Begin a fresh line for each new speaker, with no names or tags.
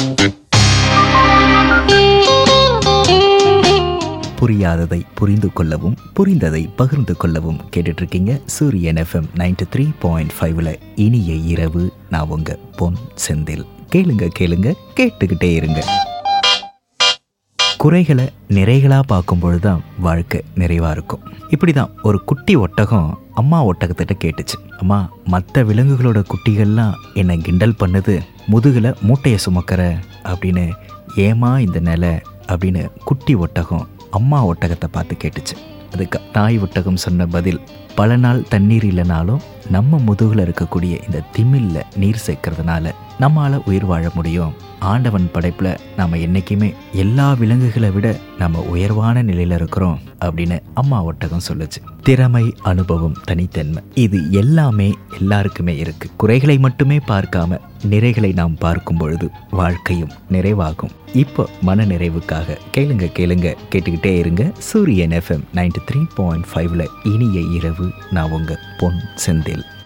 புரியாததை புரிந்து கொள்ளவும் புரிந்ததை பகிர்ந்து கொள்ளவும் கேட்டுட்டு இருக்கீங்க சூரியன் எஃப்எம் நைன்டி த்ரீ பாயிண்ட் ஃபைவ்ல இனிய இரவு நான் உங்க பொன் செந்தில் கேளுங்க கேளுங்க கேட்டுக்கிட்டே இருங்க குறைகளை நிறைகளாக பார்க்கும்பொழுது தான் வாழ்க்கை நிறைவாக இருக்கும் இப்படி தான் ஒரு குட்டி ஒட்டகம் அம்மா ஒட்டகத்திட்ட கேட்டுச்சு அம்மா மற்ற விலங்குகளோட குட்டிகள்லாம் என்னை கிண்டல் பண்ணுது முதுகில் மூட்டையை சுமக்கிற அப்படின்னு ஏமா இந்த நிலை அப்படின்னு குட்டி ஒட்டகம் அம்மா ஒட்டகத்தை பார்த்து கேட்டுச்சு அதுக்கு தாய் ஒட்டகம் சொன்ன பதில் பல நாள் தண்ணீர் இல்லைனாலும் நம்ம முதுகில் இருக்கக்கூடிய இந்த திமில்ல நீர் சேர்க்கறதுனால நம்மால் உயிர் வாழ முடியும் ஆண்டவன் படைப்பில் நாம் என்றைக்குமே எல்லா விலங்குகளை விட நம்ம உயர்வான நிலையில் இருக்கிறோம் அப்படின்னு அம்மா ஒட்டகம் சொல்லுச்சு திறமை அனுபவம் தனித்தன்மை இது எல்லாமே எல்லாருக்குமே இருக்கு குறைகளை மட்டுமே பார்க்காம நிறைகளை நாம் பார்க்கும் பொழுது வாழ்க்கையும் நிறைவாகும் இப்போ மன நிறைவுக்காக கேளுங்க கேளுங்க கேட்டுக்கிட்டே இருங்க சூரியன் எஃப்எம் நைன்டி த்ரீ பாயிண்ட் ஃபைவ்ல இனிய இரவு நான் உங்க பொன் செந்தில்